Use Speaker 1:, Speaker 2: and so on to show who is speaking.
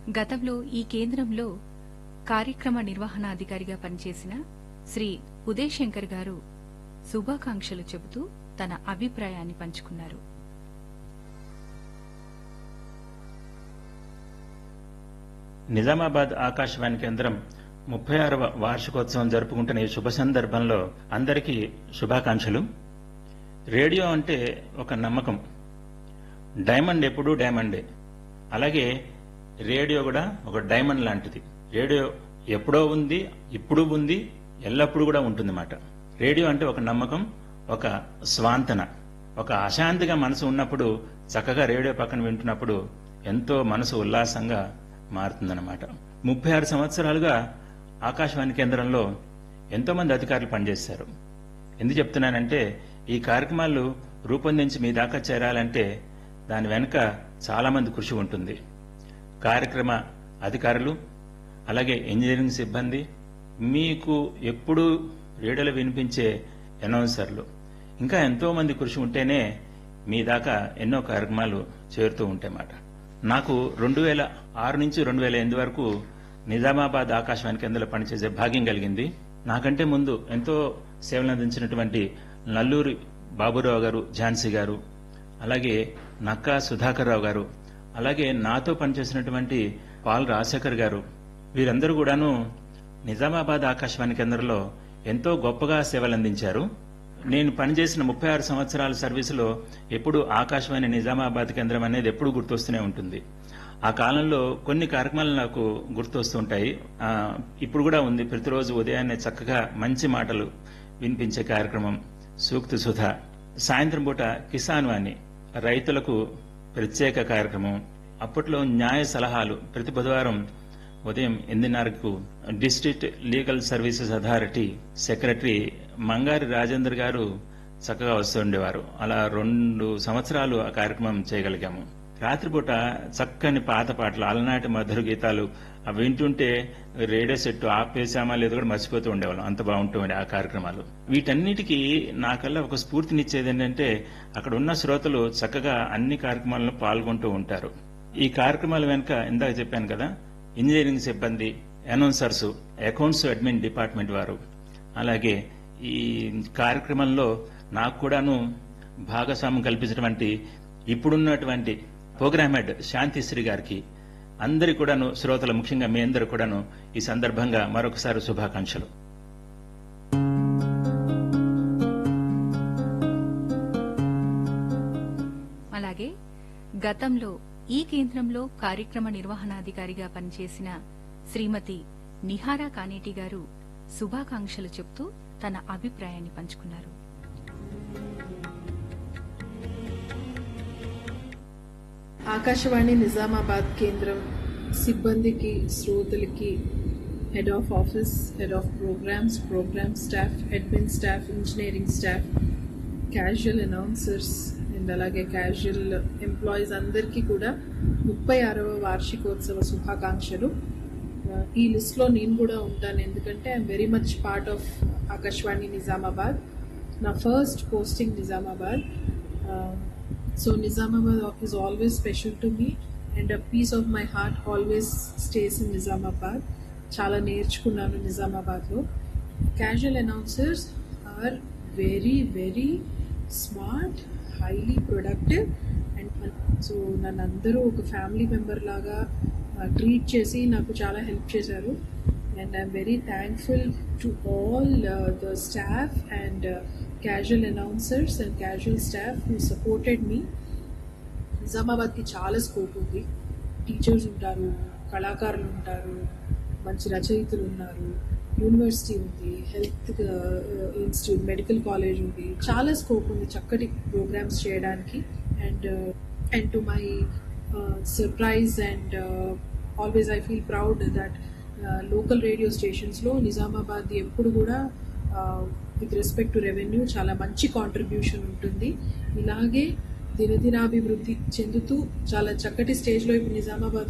Speaker 1: గతంలో ఈ కేంద్రంలో కార్యక్రమ నిర్వహణాధికారిగా పనిచేసిన శ్రీ ఉదయ్ శంకర్ గారు శుభాకాంక్షలు చెబుతూ తన అభిప్రాయాన్ని పంచుకున్నారు
Speaker 2: నిజామాబాద్ ఆకాశవాణి కేంద్రం ముప్పై ఆరవ వార్షికోత్సవం జరుపుకుంటున్న ఈ శుభ సందర్భంలో అందరికీ శుభాకాంక్షలు రేడియో అంటే ఒక నమ్మకం డైమండ్ ఎప్పుడూ డైమండే అలాగే రేడియో కూడా ఒక డైమండ్ లాంటిది రేడియో ఎప్పుడో ఉంది ఇప్పుడు ఉంది ఎల్లప్పుడూ కూడా ఉంటుందన్నమాట రేడియో అంటే ఒక నమ్మకం ఒక స్వాంతన ఒక అశాంతిగా మనసు ఉన్నప్పుడు చక్కగా రేడియో పక్కన వింటున్నప్పుడు ఎంతో మనసు ఉల్లాసంగా మారుతుందన్నమాట ముప్పై ఆరు సంవత్సరాలుగా ఆకాశవాణి కేంద్రంలో ఎంతో మంది అధికారులు పనిచేశారు ఎందుకు చెప్తున్నానంటే ఈ కార్యక్రమాలు రూపొందించి మీ దాకా చేరాలంటే దాని వెనుక చాలా మంది కృషి ఉంటుంది కార్యక్రమ అధికారులు అలాగే ఇంజనీరింగ్ సిబ్బంది మీకు ఎప్పుడూ రేడియోలో వినిపించే అనౌన్సర్లు ఇంకా ఎంతో మంది కృషి ఉంటేనే మీ దాకా ఎన్నో కార్యక్రమాలు చేరుతూ ఉంటాయన్నమాట నాకు రెండు వేల ఆరు నుంచి రెండు వేల ఎనిమిది వరకు నిజామాబాద్ ఆకాశవాణి కేంద్రంలో పనిచేసే భాగ్యం కలిగింది నాకంటే ముందు ఎంతో సేవలు అందించినటువంటి నల్లూరి బాబురావు గారు ఝాన్సీ గారు అలాగే నక్కా సుధాకర్ రావు గారు అలాగే నాతో పనిచేసినటువంటి పాల్ రాజశేఖర్ గారు వీరందరూ కూడాను నిజామాబాద్ ఆకాశవాణి కేంద్రంలో ఎంతో గొప్పగా సేవలు అందించారు నేను పనిచేసిన ముప్పై ఆరు సంవత్సరాల సర్వీసులో ఎప్పుడు ఆకాశవాణి నిజామాబాద్ కేంద్రం అనేది ఎప్పుడు గుర్తొస్తూనే ఉంటుంది ఆ కాలంలో కొన్ని కార్యక్రమాలు నాకు గుర్తొస్తుంటాయి ఆ, ఇప్పుడు కూడా ఉంది ప్రతిరోజు ఉదయాన్నే చక్కగా మంచి మాటలు వినిపించే కార్యక్రమం సూక్తి సుధ సాయంత్రం పూట కిసాన్ వాణి రైతులకు ప్రత్యేక కార్యక్రమం అప్పట్లో న్యాయ సలహాలు ప్రతి బుధవారం ఉదయం ఎనిమిదిన్నరకు district legal services authority secretary Mangari Rajender garu చక్కగా వస్తుండేవారు అలా రెండు సంవత్సరాలు ఆ కార్యక్రమం చేయగలిగాము రాత్రిపూట చక్కని పాత పాటలు అలనాటి మధుర గీతాలు అవి వింటుంటే రేడియో సెట్ ఆపేసామా లేదో కూడా మర్చిపోతూ ఉండేవాళ్ళం అంత బాగుంటుండే ఆ కార్యక్రమాలు వీటన్నిటికీ నాకల్లా ఒక స్ఫూర్తినిచ్చేది ఏంటంటే అక్కడ ఉన్న శ్రోతలు చక్కగా అన్ని కార్యక్రమాల్లో పాల్గొంటూ ఉంటారు ఈ కార్యక్రమాల వెనుక ఇందాక చెప్పాను కదా ఇంజనీరింగ్ సిబ్బంది అనౌన్సర్స్ అకౌంట్స్ అడ్మిన్ డిపార్ట్మెంట్ వారు అలాగే ఈ కార్యక్రమంలో నాకు కూడాను భాగస్వామ్యం కల్పించినటువంటి ఇప్పుడున్నటువంటి ప్రోగ్రామ్ హెడ్ శాంతిశ్రీ గారికి అందరి కూడాను శ్రోతలు ముఖ్యంగా మీ అందరూ కూడాను ఈ సందర్భంగా మరొకసారి శుభాకాంక్షలు
Speaker 1: అలాగే గతంలో ఈ కేంద్రంలో కార్యక్రమ నిర్వహణాధికారిగా పనిచేసిన శ్రీమతి నిహారా కానేటి గారు శుభాకాంక్షలు చెప్తూ తన అభిప్రాయాన్ని పంచుకున్నారు
Speaker 3: ఆకాశవాణి నిజామాబాద్ కేంద్రం సిబ్బందికి శ్రోతలకి head of office head of programmes programme staff admin staff engineering staff casual announcers and అలాగే క్యాజువల్ ఎంప్లాయీస్ అందరికీ కూడా ముప్పై ఆరవ వార్షికోత్సవ శుభాకాంక్షలు Uh, ఈ లిస్ట్లో నేను కూడా ఉంటాను ఎందుకంటే I'm very much part of Akashvani Nizamabad నా first posting Nizamabad so Nizamabad is always special to me and a piece of my heart always stays in Nizamabad చాలా నేర్చుకున్నాను నిజామాబాద్లో casual announcers are very very smart highly productive and so నన్ను అందరూ ఒక family member లాగా treat చేసి నాకు చాలా హెల్ప్ చేశారు and I'm very thankful to all the staff and casual announcers and casual staff who supported me నిజామాబాద్కి చాలా స్కోప్ ఉంది టీచర్స్ ఉంటారు కళాకారులు ఉంటారు మంచి రచయితలు ఉన్నారు యూనివర్సిటీ ఉంది హెల్త్ ఇన్స్టిట్యూట్ మెడికల్ కాలేజ్ ఉంది చాలా స్కోప్ ఉంది చక్కటి ప్రోగ్రామ్స్ చేయడానికి and and to my surprise and always I feel proud that local radio స్టేషన్స్లో నిజామాబాద్ ఎప్పుడు కూడా విత్ రెస్పెక్ట్ టు రెవెన్యూ చాలా మంచి కాంట్రిబ్యూషన్ ఉంటుంది ఇలాగే దినదినాభివృద్ధి చెందుతూ చాలా చక్కటి స్టేజ్లో ఇప్పుడు నిజామాబాద్